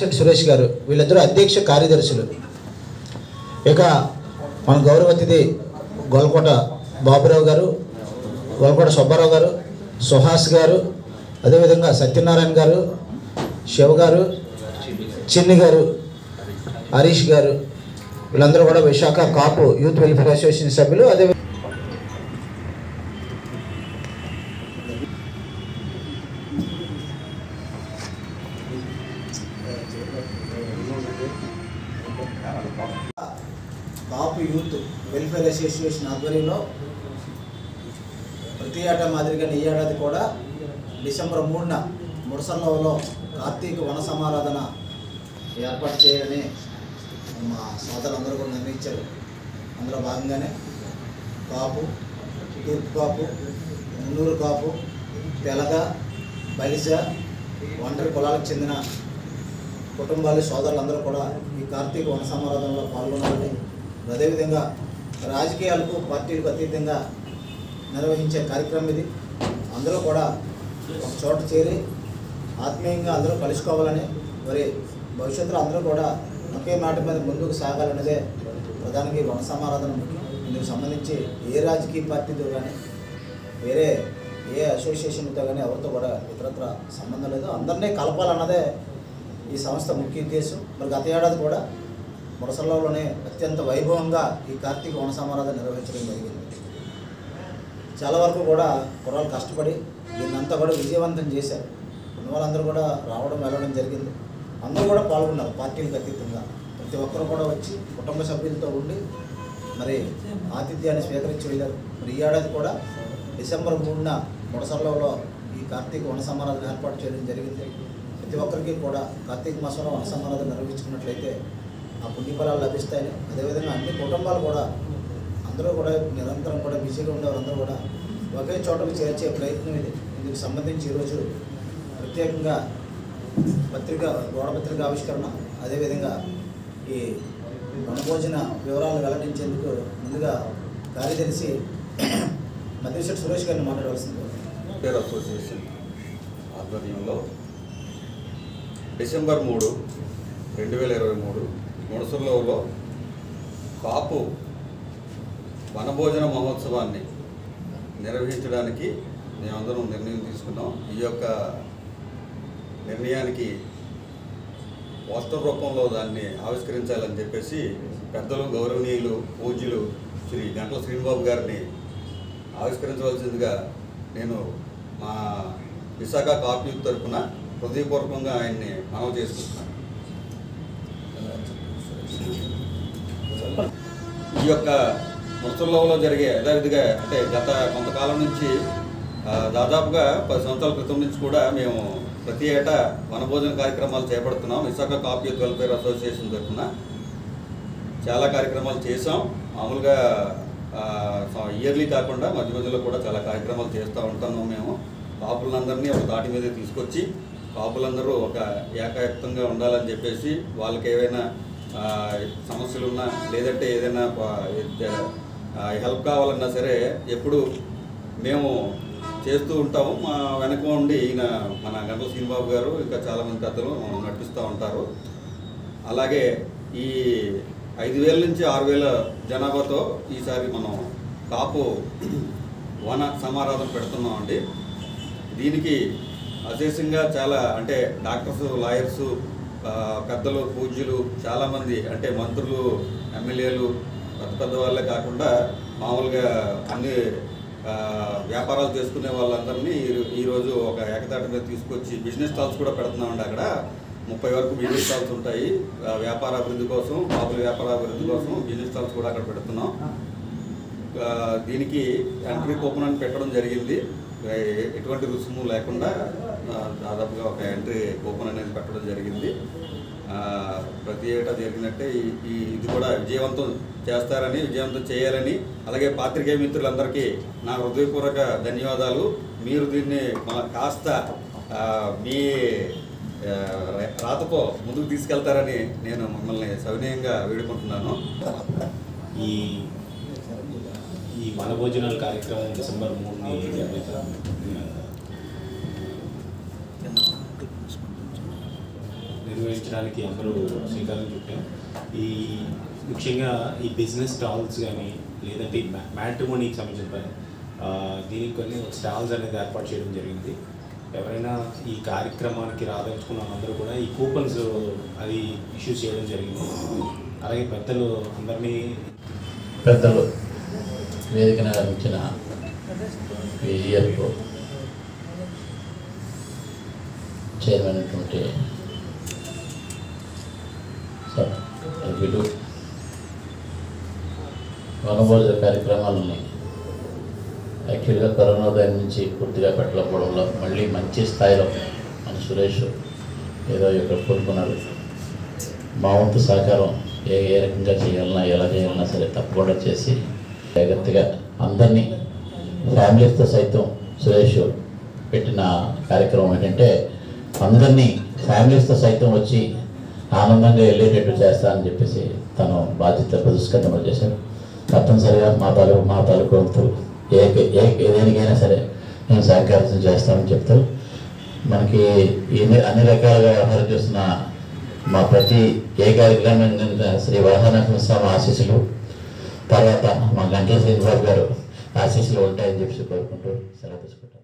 చెట్టి సురేష్ గారు వీళ్ళిద్దరూ అధ్యక్ష కార్యదర్శులు ఇక మన గౌరవ అతిథి గోల్కోట బాబురావు గారు గోల్కోట సుబ్బారావు గారు సుహాస్ గారు అదేవిధంగా సత్యనారాయణ గారు శివ గారు చిన్ని గారు హరీష్ గారు వీళ్ళందరూ కూడా Visakha Kapu youth welfare association సభ్యులు అదే కాపు యూత్ వెల్ఫేర్ అసోసియేషన్ ఆధ్వర్యంలో ప్రతి ఏటా మాదిరిగానే ఈ ఏడాది కూడా డిసెంబర్ మూడున ముడసల్లోలో కార్తీక వన సమారాధన ఏర్పాటు చేయాలని మా సోదరులందరూ కూడా నిర్ణయించారు అందులో భాగంగానే కాపు తూర్పు కాపు మున్నూరు కాపు తెలగ బలిజ ఒంటరి కులాలకు చెందిన కుటుంబాలు సోదరులందరూ కూడా ఈ కార్తీక వన సమారాధనలో పాల్గొనాలని అదేవిధంగా రాజకీయాలకు పార్టీలకు అతీతంగా నిర్వహించే కార్యక్రమం ఇది అందరూ కూడా ఒక చోట చేరి ఆత్మీయంగా అందరూ కలుసుకోవాలని మరి భవిష్యత్తులో అందరూ కూడా ఒకే మాట మీద ముందుకు సాగాలన్నదే ప్రధానికి వన సమారాధన ఇందుకు సంబంధించి ఏ రాజకీయ పార్టీతో కానీ వేరే ఏ అసోసియేషన్తో కానీ ఎవరితో కూడా ఇతరత్ర సంబంధం లేదు అందరినీ కలపాలన్నదే ఈ సంస్థ ముఖ్య ఉద్దేశం మరి గత ఏడాది కూడా ముడసల్లోనే అత్యంత వైభవంగా ఈ కార్తీక వన సమారాధన నిర్వహించడం జరిగింది చాలా వరకు కూడా కుర్రాలు కష్టపడి దీన్ని అంతా కూడా విజయవంతం చేశారు ఉన్న వాళ్ళందరూ కూడా రావడం వెళ్ళడం జరిగింది అందరూ కూడా పాల్గొన్నారు పార్టీలకు అతీతంగా ప్రతి ఒక్కరు కూడా వచ్చి కుటుంబ సభ్యులతో ఉండి మరి ఆతిథ్యాన్ని స్వీకరించి వెళ్ళారు మరి ఈ ఏడాది కూడా డిసెంబర్ మూడున ముడసర్లలో ఈ కార్తీక వన సమారాధన ఏర్పాటు చేయడం జరిగింది ప్రతి ఒక్కరికి కూడా కార్తీక మాసంలో వన సమారాధన నిర్వహించుకున్నట్లయితే ఆ పుణ్యఫలాలు లభిస్తాయని అదేవిధంగా అన్ని కుటుంబాలు కూడా అందరూ కూడా నిరంతరం కూడా బిజీగా ఉండేవారు అందరూ కూడా ఒకే చోటకు చేర్చే ప్రయత్నం ఇది ఇందుకు సంబంధించి ఈరోజు ప్రత్యేకంగా పత్రిక గోడ పత్రిక ఆవిష్కరణ అదేవిధంగా ఈ వనభోజన వివరాలు వెల్లడించేందుకు ముందుగా కార్యదర్శి మధ్యశెట్టి సురేష్ గారిని మాట్లాడవలసింది వెల్ఫేర్ అసోసియేషన్ ఆధ్వర్యంలో డిసెంబర్ మూడు రెండు వేల ఇరవై మూడు ముడసర్లోలో కాపు వనభోజన మహోత్సవాన్ని నిర్వహించడానికి మేమందరం నిర్ణయం తీసుకున్నాం ఈ యొక్క నిర్ణయానికి పోస్టర్ రూపంలో దాన్ని ఆవిష్కరించాలని చెప్పేసి పెద్దలు గౌరవనీయులు పూజ్యులు శ్రీ గంటల శ్రీనిబాబు గారిని ఆవిష్కరించవలసిందిగా నేను మా విశాఖ కాపీ తరఫున హృదయపూర్వకంగా ఆయన్ని మనవి చేసుకుంటున్నాను ఈ యొక్క ముసల్లో జరిగే యథావిధిగా అంటే గత కొంతకాలం నుంచి ఆ, దాదాపుగా పది సంవత్సరాల క్రితం నుంచి కూడా మేము ప్రతి ఏటా వనభోజన కార్యక్రమాలు చేపడుతున్నాం Visakha Kapu youth welfare association తరఫున చాలా కార్యక్రమాలు చేసాం మామూలుగా ఇయర్లీ కాకుండా మధ్య మధ్యలో కూడా చాలా కార్యక్రమాలు చేస్తూ ఉంటాము మేము కాపులందరినీ ఒక తాటి మీద తీసుకొచ్చి కాపులందరూ ఒక ఏకాయుక్తంగా ఉండాలని చెప్పేసి వాళ్ళకి ఏవైనా ఆ, సమస్యలు ఉన్నా లేదంటే ఏదైనా హెల్ప్ కావాలన్నా సరే ఎప్పుడు మేము చేస్తూ ఉంటాము మా వెనక ఉండి ఈయన మన గంటల శ్రీనిబాబు గారు ఇంకా చాలామంది పెద్దలు నడిపిస్తూ ఉంటారు అలాగే ఈ ఐదు వేల నుంచి ఆరు వేల జనాభాతో ఈసారి మనం కాపు వన సమారాధన పెడుతున్నాం అండి దీనికి అశేషంగా చాలా అంటే డాక్టర్స్ లాయర్స్ ఆ, పెద్దలు పూజ్యులు చాలామంది అంటే మంత్రులు ఎమ్మెల్యేలు పెద్ద పెద్ద వాళ్ళే కాకుండా మామూలుగా అన్ని ఆ, వ్యాపారాలు చేసుకునే వాళ్ళందరినీ ఈ- ఈరోజు ఒక ఏకతాటి మీద తీసుకొచ్చి బిజినెస్ స్టాల్స్ కూడా పెడుతున్నామండి అక్కడ ముప్పై వరకు బిజినెస్ స్టాల్స్ ఉంటాయి ఆ, వ్యాపార అభివృద్ధి కోసం బాబుల వ్యాపార అభివృద్ధి కోసం బిజినెస్ స్టాల్స్ కూడా అక్కడ పెడుతున్నాం ఆ, దీనికి ఎంట్రీ కూపన్ అని పెట్టడం జరిగింది ఆ, ఎటువంటి రుసుము లేకుండా ఆ, దాదాపుగా ఒక ఎంట్రీ కూపన్ అనేది పెట్టడం జరిగింది ఆ, ప్రతి ఏటా జరిగినట్టే ఈ ఈ ఇది కూడా విజయవంతం చేస్తారని విజయవంతం చేయాలని అలాగే పాత్రికేయ మిత్రులందరికీ నా హృదయపూర్వక ధన్యవాదాలు మీరు దీన్ని మా- కాస్త ఆ, మీ ఆ, రాతతో ముందుకు తీసుకెళ్తారని నేను మిమ్మల్ని సవినయంగా వేడుకుంటున్నాను ఈ ఈ వనభోజనాల కార్యక్రమం డిసెంబర్ మూడుని జరుగుతాం నిర్వహించ నిర్వహించడానికి అందరూ శ్రీకారం చుట్టాం ఈ ముఖ్యంగా ఈ బిజినెస్ స్టాల్స్ కానీ లేదంటే ఈ మ్యాట్రిమోనీకి సంబంధించిన ఆ, దీనికి కొన్ని స్టాల్స్ అనేది ఏర్పాటు చేయడం జరిగింది ఎవరైనా ఈ కార్యక్రమానికి రాదలుచుకున్న అందరూ కూడా ఈ కూపన్స్ అది ఇష్యూ చేయడం జరిగింది అలాగే పెద్దలు అందరినీ పెద్దలు వేదికన నిర్మించిన విజిఎఫ్ చైర్మన్ అయినటువంటి సబ్ సభ్యులు వనభోజన కార్యక్రమాలని యాక్చువల్గా కరోనా దాని నుంచి పూర్తిగా పెట్టకపోవడంలో మళ్ళీ మంచి స్థాయిలో మన సురేష్ ఏదో ఇక్కడ కోరుకున్నారు మా వంతు సహకారం ఏ ఏ రకంగా చేయాలన్నా ఎలా చేయాలన్నా సరే తప్పకుండా చేసి జాగ్రత్తగా అందరినీ ఫ్యామిలీస్తో సైతం సురేష్ పెట్టిన కార్యక్రమం ఏంటంటే అందరినీ ఫ్యామిలీస్తో సైతం వచ్చి ఆనందంగా వెళ్ళేటట్టు చేస్తానని చెప్పేసి తను బాధ్యత ప్రతిష్కరణ చేశారు తప్పనిసరిగా మా తాలూకు మా తాలూకు వంతు ఏ ఏ ఏ దేనికైనా సరే నేను సహకారం చేస్తామని చెప్తారు మనకి ఎన్ని అన్ని రకాలుగా వ్యవహారం చేస్తున్న మా ప్రతి ఏ కార్యక్రమం శ్రీ వరహనరసింహ స్వామి ఆశీస్సులు తర్వాత మా గంటల శ్రీనివాస్ గారు ఆశీస్సులు ఉంటాయని చెప్పి కోరుకుంటూ సెలవు తీసుకుంటాం